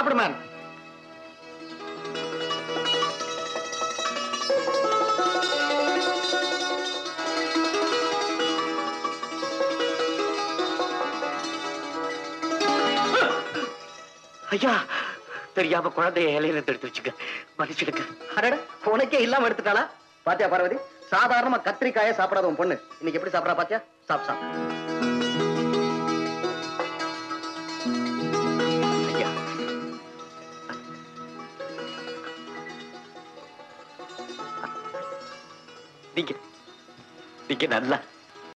சாப்பிடுமேன் ஐயா தெரியாம குழந்தைய இலையில இருந்து எடுத்து வச்சுக்க மன்னிச்சிடுங்க அடட உனக்கே இல்லாம எடுத்துட்டாளா பாத்தியா பார்வதி சாதாரணமா கத்திரிக்காய சாப்பிடாத உன் பொண்ணு இன்னைக்கு எப்படி சாப்பிடறா பாத்தியா சாப் சாப் ஐயா நீங்க நீங்க நல்லா